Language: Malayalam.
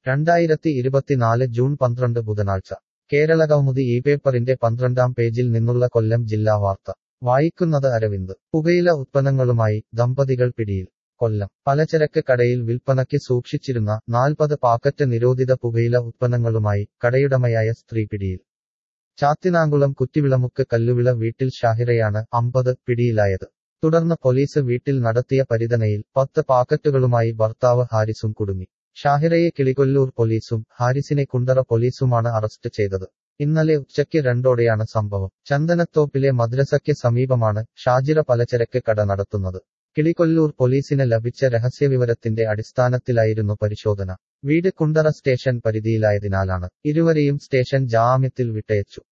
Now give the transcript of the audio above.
രണ്ടായിരത്തി ഇരുപത്തിനാല് ജൂൺ പന്ത്രണ്ട് ബുധനാഴ്ച കേരള കൗമുദി ഈ പേപ്പറിന്റെ പന്ത്രണ്ടാം പേജിൽ നിന്നുള്ള കൊല്ലം ജില്ലാ വാർത്ത വായിക്കുന്നത് അരവിന്ദ് പുകയില ഉത്പന്നങ്ങളുമായി ദമ്പതികൾ പിടിയിൽ കൊല്ലം പലചരക്ക് കടയിൽ വിൽപ്പനയ്ക്ക് സൂക്ഷിച്ചിരുന്ന നാൽപ്പത് പാക്കറ്റ് നിരോധിത പുകയില ഉത്പന്നങ്ങളുമായി കടയുടമയായ സ്ത്രീ പിടിയിൽ ചാത്തിനാങ്കുളം കുറ്റിവിളമുക്ക് കല്ലുവിള വീട്ടിൽ ഷാഹിറയാണ് അമ്പത് പിടിയിലായത് തുടർന്ന് പോലീസ് വീട്ടിൽ നടത്തിയ പരിതനയിൽ പത്ത് പാക്കറ്റുകളുമായി ഭർത്താവ് ഹാരിസും കുടുങ്ങി ഷാഹിറയെ കിളികൊല്ലൂർ പോലീസും ഹാരിസിനെ കുണ്ടറ പോലീസുമാണ് അറസ്റ്റ് ചെയ്തത് ഇന്നലെ ഉച്ചയ്ക്ക് രണ്ടോടെയാണ് സംഭവം ചന്ദനത്തോപ്പിലെ മദ്രസയ്ക്ക് സമീപമാണ് ഷാജിറ പലചരക്ക് കട നടത്തുന്നത് കിളികൊല്ലൂർ പോലീസിന് ലഭിച്ച രഹസ്യവിവരത്തിന്റെ അടിസ്ഥാനത്തിലായിരുന്നു പരിശോധന വീട് കുണ്ടറ സ്റ്റേഷൻ പരിധിയിലായതിനാലാണ് ഇരുവരെയും സ്റ്റേഷൻ ജാമ്യത്തിൽ വിട്ടയച്ചു